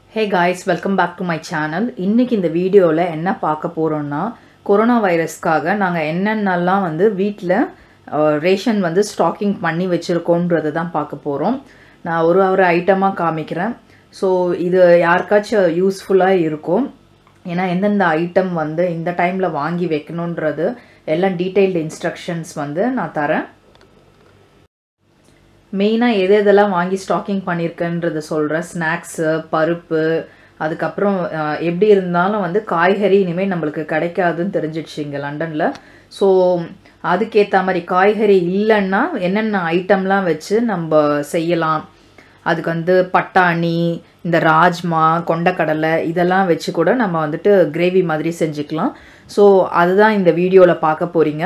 hey guys welcome back to my channel இன்றைக்கி இந்த வீடியோவில் என்ன பார்க்க போகிறோன்னா கொரோனா வைரஸ்க்காக நாங்கள் என்னென்னலாம் வந்து வீட்டில் ரேஷன் வந்து ஸ்டாக்கிங் பண்ணி வச்சுருக்கோன்றது தான் பார்க்க போகிறோம் நான் ஒரு ஒரு ஐட்டமாக காமிக்கிறேன் ஸோ இது யாருக்காச்சும் யூஸ்ஃபுல்லாக இருக்கும் ஏன்னா எந்தெந்த ஐட்டம் வந்து இந்த டைமில் வாங்கி வைக்கணுன்றது எல்லாம் டீட்டெயில்டு இன்ஸ்ட்ரக்ஷன்ஸ் வந்து நான் தரேன் மெயினாக எது எதெல்லாம் வாங்கி ஸ்டாக்கிங் பண்ணியிருக்கேன்றத சொல்கிறேன் ஸ்நாக்ஸு பருப்பு அதுக்கப்புறம் அஹ், எப்படி இருந்தாலும் வந்து காய்கறி இனிமேல் நம்மளுக்கு கிடைக்காதுன்னு தெரிஞ்சிடுச்சு இங்கே லண்டனில் ஸோ அதுக்கேற்ற மாதிரி காய்கறி இல்லைன்னா என்னென்ன ஐட்டம்லாம் வச்சு நம்ம செய்யலாம் அதுக்கு வந்து பட்டாணி இந்த ராஜ்மா கொண்டக்கடலை இதெல்லாம் வச்சு கூட நம்ம வந்துட்டு கிரேவி மாதிரி செஞ்சுக்கலாம் ஸோ அதுதான் இந்த வீடியோவில் பார்க்க போகிறீங்க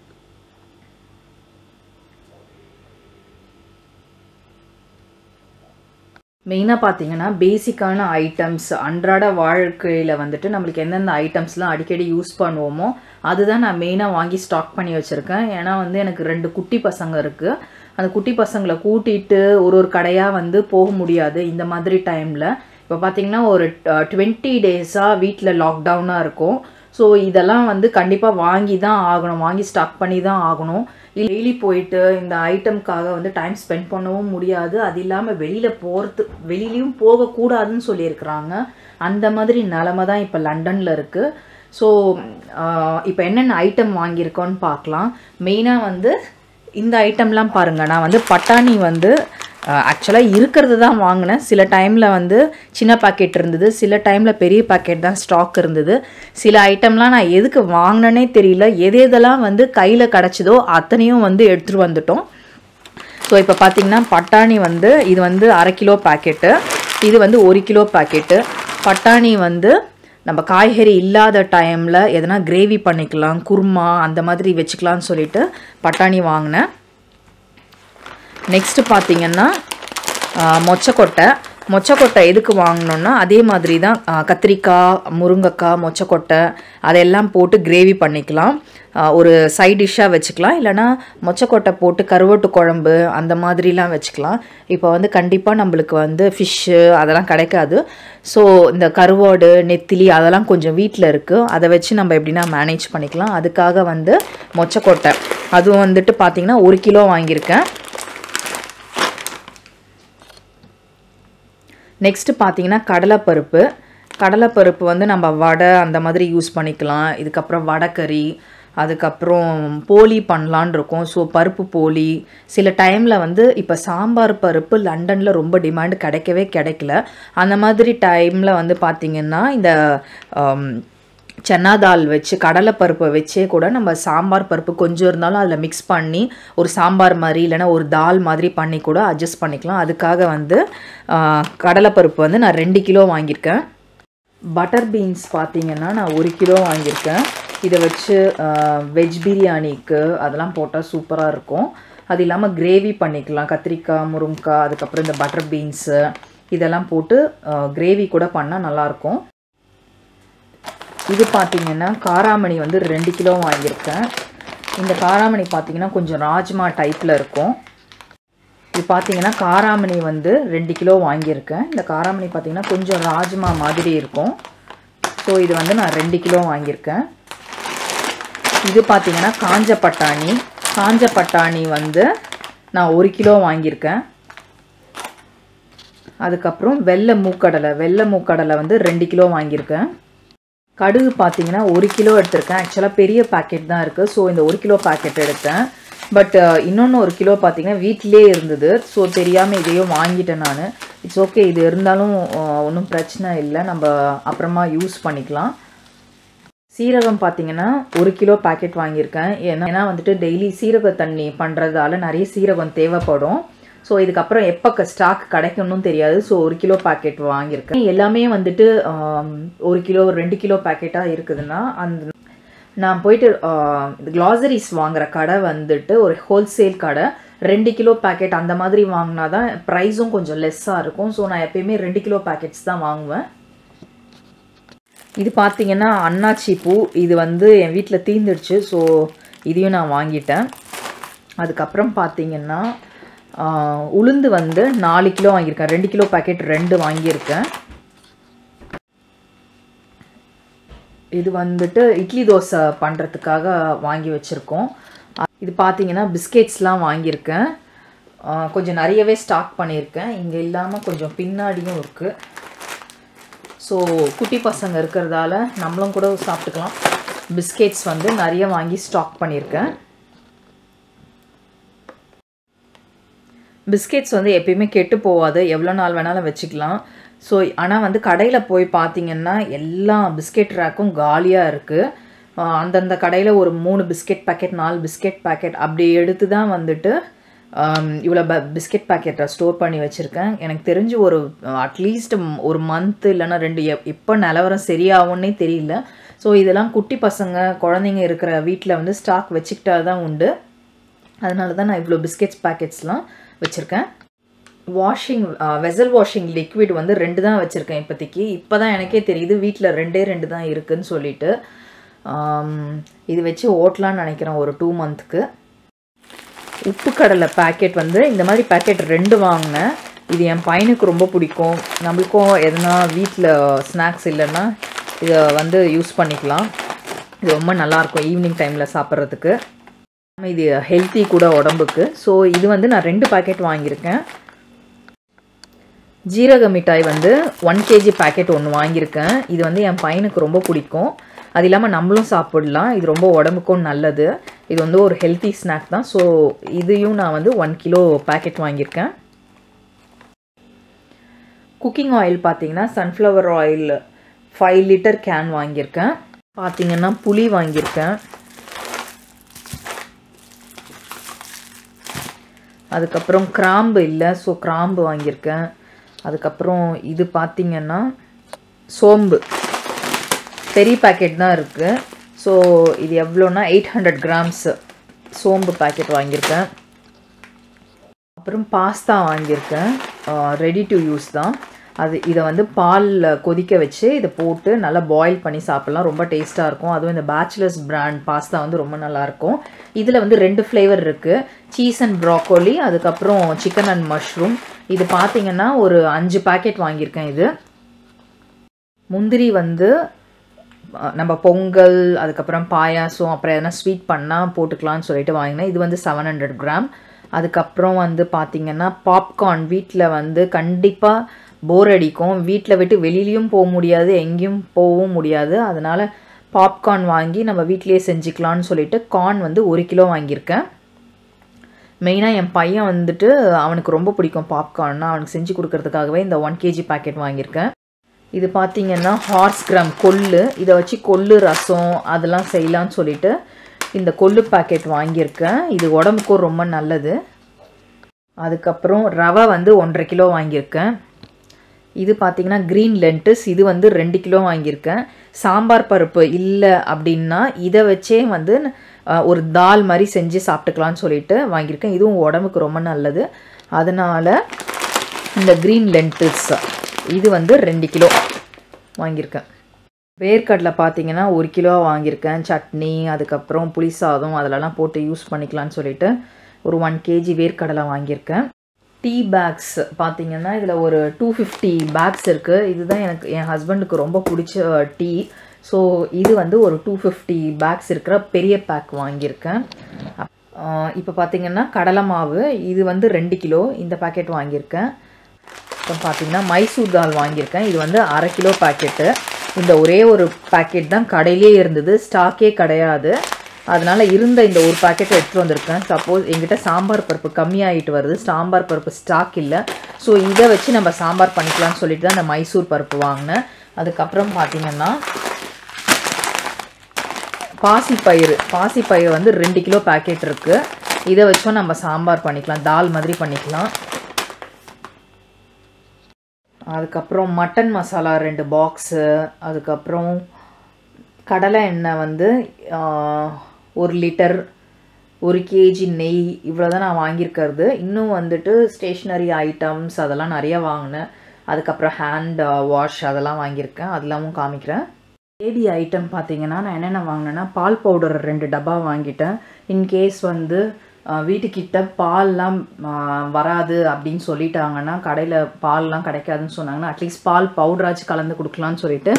மெயினாக பார்த்தீங்கன்னா பேசிக்கான ஐட்டம்ஸ் அன்றாட வாழ்க்கையில் வந்துட்டு நம்மளுக்கு எந்தெந்த ஐட்டம்ஸ்லாம் அடிக்கடி யூஸ் பண்ணுவோமோ அதுதான் நான் மெயினாக வாங்கி ஸ்டாக் பண்ணி வச்சுருக்கேன் ஏன்னா வந்து எனக்கு ரெண்டு குட்டி பசங்க இருக்குது அந்த குட்டி பசங்களை கூட்டிகிட்டு ஒரு ஒரு கடையாக வந்து போக முடியாது இந்த மாதிரி டைமில் இப்போ பார்த்தீங்கன்னா ஒரு டுவெண்ட்டி டேஸாக வீட்டில் லாக்டவுனாக இருக்கும் ஸோ இதெல்லாம் வந்து கண்டிப்பாக வாங்கி தான் ஆகணும் வாங்கி ஸ்டாக் பண்ணி தான் ஆகணும் டெய்லி போயிட்டு இந்த ஐட்டம்க்காக வந்து டைம் ஸ்பெண்ட் பண்ணவும் முடியாது அது இல்லாமல் வெளியில் போகிறது வெளியிலையும் போகக்கூடாதுன்னு சொல்லியிருக்கிறாங்க அந்த மாதிரி நிலமை தான் இப்போ லண்டனில் இருக்குது ஸோ இப்போ என்னென்ன ஐட்டம் வாங்கியிருக்கோன்னு பார்க்கலாம் மெயினாக வந்து இந்த ஐட்டம்லாம் பாருங்கள் நான் வந்து பட்டாணி வந்து ஆக்சுவலாக இருக்கிறது தான் வாங்கினேன் சில டைமில் வந்து சின்ன பாக்கெட் இருந்தது சில டைமில் பெரிய பாக்கெட் தான் ஸ்டாக் இருந்தது சில ஐட்டம்லாம் நான் எதுக்கு வாங்கினேனே தெரியல எது எதெல்லாம் வந்து கையில் கிடச்சதோ அத்தனையும் வந்து எடுத்துகிட்டு வந்துட்டோம் ஸோ இப்போ பார்த்தீங்கன்னா பட்டாணி வந்து இது வந்து அரை கிலோ பாக்கெட்டு இது வந்து ஒரு கிலோ பாக்கெட்டு பட்டாணி வந்து நம்ம காய்கறி இல்லாத டைமில் எதனா கிரேவி பண்ணிக்கலாம் குருமா அந்த மாதிரி வச்சுக்கலாம்னு சொல்லிட்டு பட்டாணி வாங்கினேன் நெக்ஸ்ட்டு பார்த்தீங்கன்னா மொச்சக்கொட்டை மொச்சக்கொட்டை எதுக்கு வாங்கினோன்னா அதே மாதிரி தான் ஆ, கத்திரிக்காய் முருங்கைக்காய் மொச்சக்கொட்டை அதெல்லாம் போட்டு கிரேவி பண்ணிக்கலாம் ஆ, ஒரு சைட் டிஷ்ஷாக வச்சுக்கலாம் இல்லைனா மொச்சக்கொட்டை போட்டு கருவாட்டு குழம்பு அந்த மாதிரிலாம் வச்சுக்கலாம் இப்போ வந்து கண்டிப்பாக நம்மளுக்கு வந்து ஃபிஷ்ஷு அதெல்லாம் கிடைக்காது ஸோ இந்த கருவாடு நெத்திலி அதெல்லாம் கொஞ்சம் வீட்டில் இருக்குது அதை வச்சு நம்ம எப்படின்னா மேனேஜ் பண்ணிக்கலாம் அதுக்காக வந்து மொச்சக்கொட்டை அதுவும் வந்துட்டு பார்த்திங்கன்னா ஒரு கிலோ வாங்கியிருக்கேன் நெக்ஸ்ட்டு பார்த்தீங்கன்னா கடலைப்பருப்பு கடலைப்பருப்பு வந்து நம்ம வடை அந்த மாதிரி யூஸ் பண்ணிக்கலாம் இதுக்கப்புறம் வடைக்கறி அதுக்கப்புறம் போலி பண்ணலான் இருக்கோம் ஸோ பருப்பு போலி சில டைமில் வந்து இப்போ சாம்பார் பருப்பு லண்டனில் ரொம்ப டிமாண்ட் கிடைக்கவே கிடைக்கல அந்த மாதிரி டைமில் வந்து பார்த்திங்கன்னா இந்த ஆம், சன்னா தால் வச்சு கடலை பருப்பை வச்சே கூட நம்ம சாம்பார் பருப்பு கொஞ்சம் இருந்தாலும் அதில் மிக்ஸ் பண்ணி ஒரு சாம்பார் மாதிரி இல்லைன்னா ஒரு தால் மாதிரி பண்ணி கூட அட்ஜஸ்ட் பண்ணிக்கலாம் அதுக்காக வந்து கடலைப்பருப்பு வந்து நான் ரெண்டு கிலோ வாங்கியிருக்கேன் பட்டர் பீன்ஸ் பார்த்தீங்கன்னா நான் ஒரு கிலோ வாங்கியிருக்கேன் இதை வச்சு வெஜ் பிரியாணிக்கு அதெல்லாம் போட்டால் சூப்பராக இருக்கும் அது இல்லாமல் கிரேவி பண்ணிக்கலாம் கத்திரிக்காய் முருங்கைக்காய் அதுக்கப்புறம் இந்த பட்டர் பீன்ஸு இதெல்லாம் போட்டு கிரேவி கூட பண்ணால் நல்லாயிருக்கும் இது பார்த்தீங்கன்னா காராமணி வந்து ரெண்டு கிலோ வாங்கியிருக்கேன் இந்த காராமணி பார்த்தீங்கன்னா கொஞ்சம் ராஜ்மா டைப்பில் இருக்கும் இது பார்த்தீங்கன்னா காராமணி வந்து ரெண்டு கிலோ வாங்கியிருக்கேன் இந்த காராமணி பார்த்தீங்கன்னா கொஞ்சம் ராஜ்மா மாதிரி இருக்கும் ஸோ இது வந்து நான் ரெண்டு கிலோ வாங்கியிருக்கேன் இது பார்த்தீங்கன்னா காஞ்ச பட்டாணி காஞ்ச பட்டாணி வந்து நான் ஒரு கிலோ வாங்கியிருக்கேன் அதுக்கப்புறம் வெள்ளை மூக்கடலை வெள்ளை மூக்கடலை வந்து ரெண்டு கிலோ வாங்கியிருக்கேன் கடுகு பார்த்தீங்கன்னா ஒரு கிலோ எடுத்திருக்கேன் ஆக்சுவலாக பெரிய பாக்கெட் தான் இருக்குது ஸோ இந்த ஒரு கிலோ பாக்கெட் எடுத்தேன் பட் இன்னொன்று ஒரு கிலோ பார்த்தீங்கன்னா வீட்டிலே இருந்தது ஸோ தெரியாமல் இதையும் வாங்கிட்டேன் நான் இட்ஸ் ஓகே இது இருந்தாலும் ஒன்றும் பிரச்சனை இல்லை நம்ம அப்புறமா யூஸ் பண்ணிக்கலாம் சீரகம் பார்த்தீங்கன்னா ஒரு கிலோ பாக்கெட் வாங்கியிருக்கேன் ஏன்னா ஏன்னா வந்துட்டு டெய்லி சீரக தண்ணி பண்ணுறதால நிறைய சீரகம் தேவைப்படும் ஸோ இதுக்கப்புறம் எப்போ ஸ்டாக் கிடைக்கணும்னு தெரியாது ஸோ ஒரு கிலோ பாக்கெட் வாங்கியிருக்கேன் எல்லாமே வந்துட்டு ஆம், ஒரு கிலோ ரெண்டு கிலோ பாக்கெட்டாக இருக்குதுன்னா அந்த நான் போயிட்டு க்ளாசரிஸ் வாங்குற கடை வந்துட்டு ஒரு ஹோல்சேல் கடை ரெண்டு கிலோ பாக்கெட் அந்த மாதிரி வாங்கினா தான் ப்ரைஸும் கொஞ்சம் லெஸ்ஸாக இருக்கும் ஸோ நான் எப்பயுமே ரெண்டு கிலோ பாக்கெட்ஸ் தான் வாங்குவேன் இது பார்த்தீங்கன்னா அன்னாச்சி பூ இது வந்து என் வீட்டில் தீந்துடுச்சு ஸோ இதையும் நான் வாங்கிட்டேன் அதுக்கப்புறம் பார்த்தீங்கன்னா ஆஹ், உளுந்து வந்து நாலு கிலோ வாங்கியிருக்கேன் ரெண்டு கிலோ பாக்கெட் ரெண்டு வாங்கியிருக்கேன் இது வந்துட்டு இட்லி தோசை பண்ணுறதுக்காக வாங்கி வச்சுருக்கோம் இது பார்த்தீங்கன்னா பிஸ்கெட்ஸ்லாம் வாங்கியிருக்கேன் ஆ, கொஞ்சம் நிறையவே ஸ்டாக் பண்ணியிருக்கேன் இங்கே இல்லாமல் கொஞ்சம் பின்னாடியும் இருக்குது ஸோ குட்டி பசங்க இருக்கிறதால நம்மளும் கூட சாப்பிட்டுக்கலாம் பிஸ்கெட்ஸ் வந்து நிறைய வாங்கி ஸ்டாக் பண்ணியிருக்கேன் பிஸ்கெட்ஸ் வந்து எப்பயுமே கெட்டு போகாது எவ்வளோ நாள் வேணாலும் வச்சுக்கலாம் ஸோ ஆனால் வந்து கடையில் போய் பார்த்தீங்கன்னா எல்லா பிஸ்கெட் ரேக்கும் காலியாக இருக்குது அந்தந்த கடையில் ஒரு மூணு பிஸ்கெட் பேக்கெட் நாலு பிஸ்கெட் பேக்கெட் அப்படி எடுத்து தான் வந்துட்டு இவ்வளோ ப பிஸ்கெட் பேக்கெட்டை ஸ்டோர் பண்ணி வச்சுருக்கேன் எனக்கு தெரிஞ்சு ஒரு அட்லீஸ்ட் ஒரு மந்த் இல்லைன்னா ரெண்டு எப் எப்போ நிலவரம் சரியாகும்னே தெரியல ஸோ இதெல்லாம் குட்டி பசங்க குழந்தைங்க இருக்கிற வீட்டில் வந்து ஸ்டாக் வச்சுக்கிட்டா தான் உண்டு அதனால தான் நான் இவ்வளோ பிஸ்கெட்ஸ் பேக்கெட்ஸ்லாம் வச்சுருக்கேன் வாஷிங் வெசல் வாஷிங் லிக்விட் வந்து ரெண்டு தான் வச்சுருக்கேன் இப்போதைக்கு இப்போ தான் எனக்கே தெரியுது வீட்டில் ரெண்டே ரெண்டு தான் இருக்குன்னு சொல்லிட்டு ஆம், இது வச்சு ஓட்டலான்னு நினைக்கிறேன் ஒரு டூ மந்த்துக்கு உப்பு கடலை பேக்கெட் வந்து இந்த மாதிரி பேக்கெட் ரெண்டு வாங்கினேன் இது என் பையனுக்கு ரொம்ப பிடிக்கும் நம்மளுக்கும் எதனா வீட்டில் ஸ்நாக்ஸ் இல்லைன்னா இதை வந்து யூஸ் பண்ணிக்கலாம் இது ரொம்ப நல்லாயிருக்கும் ஈவினிங் டைமில் சாப்பிட்றதுக்கு இது ஹெல்த்தி கூட உடம்புக்கு ஸோ இது வந்து நான் ரெண்டு பாக்கெட் வாங்கியிருக்கேன் ஜீரக மிட்டாய் வந்து ஒன் கேஜி பேக்கெட் ஒன்று வாங்கியிருக்கேன் இது வந்து என் பையனுக்கு ரொம்ப பிடிக்கும் அது இல்லாமல் நம்மளும் சாப்பிடலாம் இது ரொம்ப உடம்புக்கும் நல்லது இது வந்து ஒரு ஹெல்த்தி ஸ்நாக் தான் ஸோ இதையும் நான் வந்து ஒன் கிலோ பேக்கெட் வாங்கியிருக்கேன் குக்கிங் ஆயில் பார்த்தீங்கன்னா sunflower oil five litre can வாங்கியிருக்கேன் பார்த்தீங்கன்னா புளி வாங்கியிருக்கேன் அதுக்கப்புறம் கிராம்பு இல்லை ஸோ கிராம்பு வாங்கியிருக்கேன் அதுக்கப்புறம் இது பார்த்தீங்கன்னா சோம்பு பெரிய பேக்கெட் தான் இருக்குது ஸோ இது எவ்வளோனா எயிட் ஹண்ட்ரட் கிராம்ஸ் சோம்பு பேக்கெட் வாங்கியிருக்கேன் அப்புறம் பாஸ்தா வாங்கியிருக்கேன் ரெடி டு யூஸ் தான் அது இதை வந்து பாலில் கொதிக்க வச்சு இதை போட்டு நல்லா பாயில் பண்ணி சாப்பிட்லாம் ரொம்ப டேஸ்ட்டாக இருக்கும் அதுவும் இந்த பேச்சுலர்ஸ் பிராண்ட் பாஸ்தா வந்து ரொம்ப நல்லாயிருக்கும் இதில் வந்து ரெண்டு ஃப்ளேவர் இருக்குது சீஸ் அண்ட் ப்ராக்கோலி அதுக்கப்புறம் சிக்கன் அண்ட் மஷ்ரூம் இது பார்த்தீங்கன்னா ஒரு அஞ்சு பாக்கெட் வாங்கியிருக்கேன் இது முந்திரி வந்து அஹ், நம்ம பொங்கல் அதுக்கப்புறம் பாயாசம் அப்புறம் எதனா ஸ்வீட் பண்ணால் போட்டுக்கலாம்னு சொல்லிட்டு வாங்கினேன் இது வந்து செவன் ஹண்ட்ரட் கிராம் அதுக்கப்புறம் வந்து பார்த்திங்கன்னா பாப்கார்ன் வீட்டில் வந்து கண்டிப்பாக போர் அடிக்கும் வீட்டில் விட்டு வெளியிலையும் போக முடியாது எங்கேயும் போகவும் முடியாது அதனால் பாப்கார்ன் வாங்கி நம்ம வீட்டிலேயே செஞ்சுக்கலாம்னு சொல்லிட்டு கார்ன் வந்து ஒரு கிலோ வாங்கியிருக்கேன் மெயினாக என் பையன் வந்துட்டு அவனுக்கு ரொம்ப பிடிக்கும் பாப்கார்ன்னா அவனுக்கு செஞ்சு கொடுக்கறதுக்காகவே இந்த ஒன் கேஜி பாக்கெட் வாங்கியிருக்கேன் இது பார்த்தீங்கன்னா ஹார்ஸ் கிராம் கொள்ளு இதை வச்சு கொள்ளு ரசம் அதெல்லாம் செய்யலாம்னு சொல்லிட்டு இந்த கொள்ளு பாக்கெட் வாங்கியிருக்கேன் இது உடம்புக்கும் ரொம்ப நல்லது அதுக்கப்புறம் ரவை வந்து ஒன்றரை கிலோ வாங்கியிருக்கேன் இது பார்த்தீங்கன்னா க்ரீன் லென்டிஸ் இது வந்து ரெண்டு கிலோ வாங்கியிருக்கேன் சாம்பார் பருப்பு இல்லை அப்படின்னா இதை வச்சே வந்து அஹ், ஒரு தால் மாதிரி செஞ்சு சாப்பிட்டுக்கலாம்னு சொல்லிட்டு வாங்கியிருக்கேன் இதுவும் உடம்புக்கு ரொம்ப நல்லது அதனால் இந்த க்ரீன் லென்டில்ஸ் இது வந்து ரெண்டு கிலோ வாங்கியிருக்கேன் வேர்க்கடலை பார்த்தீங்கன்னா ஒரு கிலோ வாங்கியிருக்கேன் சட்னி அதுக்கப்புறம் புளி சாதம் அதிலலாம் போட்டு யூஸ் பண்ணிக்கலாம்னு சொல்லிட்டு ஒரு ஒன் கேஜி வேர்க்கடலை வாங்கியிருக்கேன் டீ பேக்ஸ் பார்த்தீங்கன்னா இதில் ஒரு டூ ஃபிஃப்டி பேக்ஸ் இருக்குது இதுதான் எனக்கு என் ஹஸ்பண்டுக்கு ரொம்ப பிடிச்ச டீ ஸோ இது வந்து ஒரு டூ ஃபிஃப்டி பேக்ஸ் இருக்கிற பெரிய பேக் வாங்கியிருக்கேன் இப்போ பார்த்தீங்கன்னா கடலை மாவு இது வந்து ரெண்டு கிலோ இந்த பாக்கெட் வாங்கியிருக்கேன் அப்புறம் பார்த்தீங்கன்னா மைசூர் தால் வாங்கியிருக்கேன் இது வந்து அரை கிலோ பாக்கெட்டு இந்த ஒரே ஒரு பாக்கெட் தான் கடையிலே இருந்தது ஸ்டாக்கே கிடையாது அதனால் இருந்த இந்த ஒரு பாக்கெட்டை எடுத்துகிட்டு வந்திருக்கேன் சப்போஸ் எங்கிட்ட சாம்பார் பருப்பு கம்மியாகிட்டு வருது சாம்பார் பருப்பு ஸ்டாக் இல்லை ஸோ இதை வச்சு நம்ம சாம்பார் பண்ணிக்கலாம்னு சொல்லிட்டு தான் இந்த மைசூர் பருப்பு வாங்கினேன் அதுக்கப்புறம் பார்த்தீங்கன்னா பாசிப்பயிறு பாசிப்பயிறு வந்து ரெண்டு கிலோ பாக்கெட் இருக்குது இதை வச்சும் நம்ம சாம்பார் பண்ணிக்கலாம் தால் மாதிரி பண்ணிக்கலாம் அதுக்கப்புறம் மட்டன் மசாலா ரெண்டு பாக்ஸு அதுக்கப்புறம் கடலை எண்ணெய் வந்து ஆஹ், ஒரு லிட்டர் ஒரு கேஜி நெய் இவ்வளோ தான் நான் வாங்கியிருக்கிறது இன்னும் வந்துட்டு ஸ்டேஷ்னரி ஐட்டம்ஸ் அதெல்லாம் நிறைய வாங்கினேன் அதுக்கப்புறம் ஹேண்ட் வாஷ் அதெல்லாம் வாங்கியிருக்கேன் அதெல்லாமும் காமிக்கிறேன் பேபி ஐட்டம் பார்த்தீங்கன்னா நான் என்னென்ன வாங்கினேன்னா பால் பவுடர் ரெண்டு டப்பா வாங்கிட்டேன் இன்கேஸ் வந்து அஹ், வீட்டுக்கிட்ட பால்லாம் அஹ், வராது அப்படின்னு சொல்லிட்டாங்கன்னா கடையில் பால்லாம் கிடைக்காதுன்னு சொன்னாங்கன்னா அட்லீஸ்ட் பால் பவுடராச்சும் கலந்து கொடுக்கலான்னு சொல்லிட்டு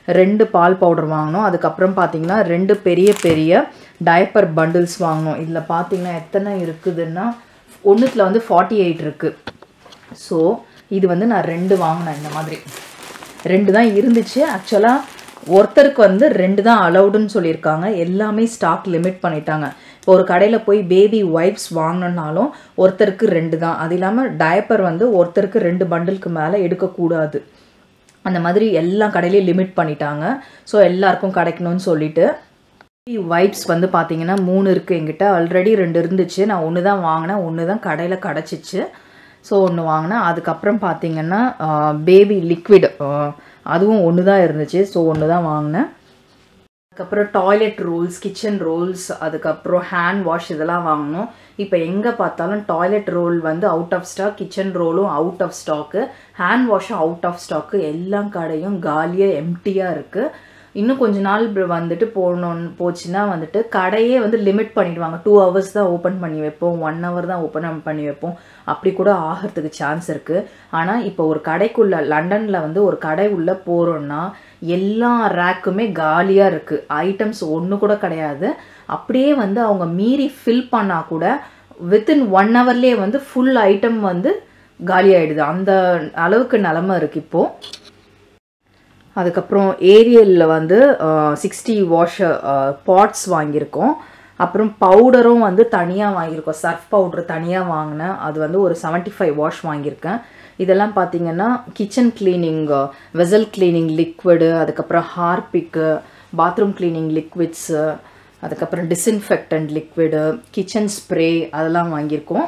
ரெண்டு பால் பவுடர் வாங்கினோம் அதுக்கப்புறம் பார்த்தீங்கன்னா ரெண்டு பெரிய பெரிய டயப்பர் பண்டில்ஸ் வாங்கினோம் இதில் பார்த்தீங்கன்னா எத்தனை இருக்குதுன்னா ஒன்றுத்தில் வந்து ஃபார்ட்டி எயிட் இருக்குது ஸோ இது வந்து நான் ரெண்டு வாங்கினேன் இந்த மாதிரி ரெண்டு தான் இருந்துச்சு ஆக்சுவலாக ஒருத்தருக்கு வந்து ரெண்டு தான் அலௌடுன்னு சொல்லியிருக்காங்க எல்லாமே ஸ்டாக் லிமிட் பண்ணிட்டாங்க இப்போ ஒரு கடையில் போய் பேபி வைப்ஸ் வாங்கினோன்னாலும் ஒருத்தருக்கு ரெண்டு தான் அது இல்லாமல் டயப்பர் வந்து ஒருத்தருக்கு ரெண்டு பண்டிலுக்கு மேலே எடுக்கக்கூடாது அந்த மாதிரி எல்லா கடையிலையும் லிமிட் பண்ணிட்டாங்க ஸோ எல்லாருக்கும் கிடைக்கணும்னு சொல்லிட்டு வைப்ஸ் வந்து பார்த்தீங்கன்னா மூணு இருக்குது எங்கிட்ட ஆல்ரெடி ரெண்டு இருந்துச்சு நான் ஒன்று தான் வாங்கினேன் ஒன்று தான் கடையில் கிடச்சிச்சு ஸோ ஒன்று வாங்கினேன் அதுக்கப்புறம் பார்த்தீங்கன்னா பேபி லிக்விட் அதுவும் ஒன்று தான் இருந்துச்சு ஸோ ஒன்று தான் வாங்கினேன் அதுக்கப்புறம் டாய்லெட் ரோல்ஸ் கிச்சன் ரோல்ஸ் அதுக்கப்புறம் ஹேண்ட் வாஷ் இதெல்லாம் வாங்கணும் இப்போ எங்கே பார்த்தாலும் டாய்லெட் ரோல் வந்து அவுட் ஆஃப் ஸ்டாக் கிச்சன் ரோலும் அவுட் ஆஃப் ஸ்டாக்கு ஹேண்ட் வாஷும் அவுட் ஆஃப் ஸ்டாக்கு எல்லா கடையும் காலியாக எம்டியாக இருக்குது இன்னும் கொஞ்ச நாள் வந்துட்டு போகணுன்னு போச்சுன்னா வந்துட்டு கடையே வந்து லிமிட் பண்ணிடுவாங்க டூ ஹவர்ஸ் தான் ஓப்பன் பண்ணி வைப்போம் ஒன் ஹவர் தான் ஓப்பன் பண்ணி வைப்போம் அப்படி கூட ஆகிறதுக்கு சான்ஸ் இருக்குது ஆனால் இப்போ ஒரு கடைக்குள்ளே லண்டனில் வந்து ஒரு கடை உள்ளே போகிறோன்னா எல்லா ரேக்குமே காலியாக இருக்குது ஐட்டம்ஸ் ஒன்று கூட கிடையாது அப்படியே வந்து அவங்க மீறி ஃபில் பண்ணால் கூட வித்தின் ஒன் ஹவர்லேயே வந்து ஃபுல் ஐட்டம் வந்து காலி ஆகிடுது அந்த அளவுக்கு நிலமை இருக்குது இப்போது அதுக்கப்புறம் ஏரியலில் வந்து சிக்ஸ்டி வாஷ் பாட்ஸ் வாங்கியிருக்கோம் அப்புறம் பவுடரும் வந்து தனியாக வாங்கியிருக்கோம் சர்ஃப் பவுட்ரு தனியாக வாங்கினேன் அது வந்து ஒரு செவன்ட்டி ஃபைவ் வாஷ் வாங்கியிருக்கேன் இதெல்லாம் பார்த்தீங்கன்னா kitchen cleaning vessel cleaning liquid அதுக்கப்புறம் ஹார்பிக்கு பாத்ரூம் கிளீனிங் லிக்விட்ஸு அதுக்கப்புறம் டிஸ்இன்ஃபெக்டன்ட் லிக்விடு கிச்சன் ஸ்ப்ரே அதெல்லாம் வாங்கியிருக்கோம்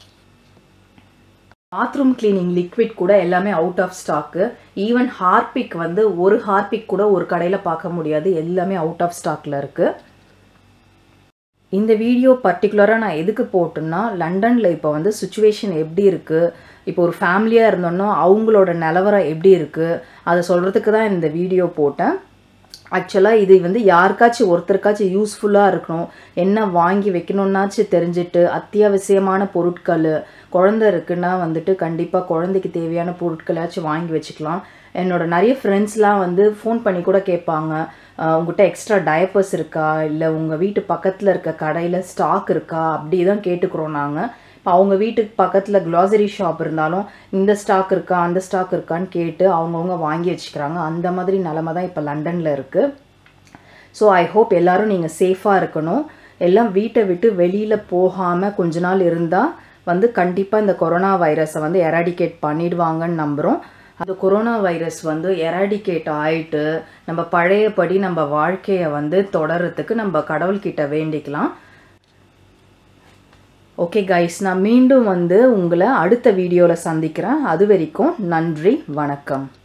பாத்ரூம் கிளீனிங் லிக்விட் கூட எல்லாமே out of stock even Harpic வந்து ஒரு ஹார்பிக் கூட ஒரு கடையில் பார்க்க முடியாது எல்லாமே அவுட் ஆஃப் ஸ்டாக்கில் இருக்குது இந்த வீடியோ பர்டிகுலராக நான் எதுக்கு போட்டேன்னா லண்டனில் இப்போ வந்து சுச்சுவேஷன் எப்படி இருக்குது இப்போ ஒரு ஃபேமிலியாக இருந்தோன்னா அவங்களோட நிலவரம் எப்படி இருக்குது அதை சொல்கிறதுக்கு தான் இந்த வீடியோ போட்டேன் ஆக்சுவலாக இது வந்து யாருக்காச்சும் ஒருத்தருக்காச்சும் யூஸ்ஃபுல்லாக இருக்கணும் என்ன வாங்கி வைக்கணுன்னாச்சும் தெரிஞ்சுட்டு அத்தியாவசியமான பொருட்கள் குழந்த இருக்குன்னா வந்துட்டு கண்டிப்பாக குழந்தைக்கு தேவையான பொருட்களாச்சும் வாங்கி வச்சுக்கலாம் என்னோட நிறைய ஃப்ரெண்ட்ஸ்லாம் வந்து ஃபோன் பண்ணி கூட கேட்பாங்க உங்கள்கிட்ட எக்ஸ்ட்ரா டயப்பர்ஸ் இருக்கா இல்லை உங்கள் வீட்டு பக்கத்தில் இருக்க கடையில் ஸ்டாக் இருக்கா அப்படி தான் கேட்டுக்கிறோம் நாங்கள் இப்போ அவங்க வீட்டுக்கு பக்கத்தில் க்ளாசரி ஷாப் இருந்தாலும் இந்த ஸ்டாக் இருக்கா அந்த ஸ்டாக் இருக்கான்னு கேட்டு அவங்கவுங்க வாங்கி வச்சுக்கிறாங்க அந்த மாதிரி நிலமை தான் இப்போ லண்டனில் இருக்குது ஸோ ஐ ஹோப் எல்லோரும் நீங்கள் சேஃபாக இருக்கணும் எல்லாம் வீட்டை விட்டு வெளியில் போகாமல் கொஞ்ச நாள் இருந்தால் வந்து கண்டிப்பாக இந்த கொரோனா வைரஸை வந்து எராடிகேட் பண்ணிடுவாங்கன்னு நம்புகிறோம் அந்த கொரோனா வைரஸ் வந்து எராடிகேட் ஆயிட்டு நம்ம பழையபடி நம்ம வாழ்க்கையை வந்து தொடரத்துக்கு நம்ம கடவுள்கிட்ட வேண்டிக்கலாம் ஓகே கைஸ் நான் மீண்டும் வந்து உங்களை அடுத்த வீடியோவில் சந்திக்கிறேன் அது வரைக்கும் நன்றி வணக்கம்